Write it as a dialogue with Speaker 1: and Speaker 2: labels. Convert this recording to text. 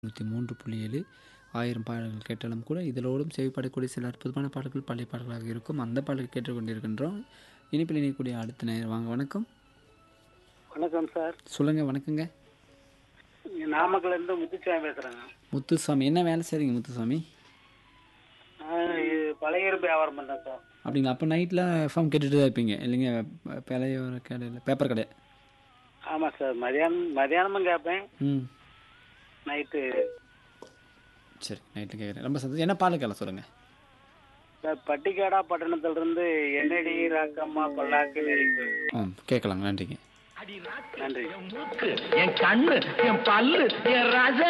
Speaker 1: நூற்றி மூன்று புள்ளி ஏழு ஆயிரம் பாடல்கள் கேட்டாலும் கூட இதிலோடும் செவிப்படக்கூடிய சில அற்புதமான பாடல்கள் பழைய பாடல்களாக இருக்கும் அந்த பாடல்கள் கேட்டுக்கொண்டிருக்கின்றோம் இனிப்பில் இணையக்கூடிய அடுத்த நேரம் வாங்க வணக்கம்
Speaker 2: வணக்கம் சார்
Speaker 1: சொல்லுங்கள் வணக்கங்க
Speaker 2: நாமக்கல்ல இருந்து முத்துச்சாமி பேசுறேங்க
Speaker 1: முத்துசாமி என்ன வேலை செய்றீங்க முத்துசாமி
Speaker 2: நான் இது பழைய இரும்பு வியாபாரம் பண்றேன் சார்
Speaker 1: அப்படிங்களா அப்போ நைட்டில் எஃப்எம் கேட்டுட்டு தான் இருப்பீங்க இல்லைங்க ப- பழைய ஒரு கடையில் பேப்பர் கடை
Speaker 2: ஆமா சார் மதியானம் மதியானமும் கேட்பேன்
Speaker 1: ம்
Speaker 2: நைட்டு
Speaker 1: சரி நைட்டு கேட்குறேன் ரொம்ப சந்தோஷம் என்ன பாடல் கேட்கலாம் சொல்லுங்கள்
Speaker 2: சார் பட்டிக்காடா பட்டணத்துல இருந்து என்னடி ராக்கம்மா பல்லாக்கு நெறிப்பு
Speaker 1: ம் கேட்கலாம் நன்றிங்க
Speaker 2: நன்றி
Speaker 3: மூக்கு, என் கண்ணு என் பல்லு என் ரச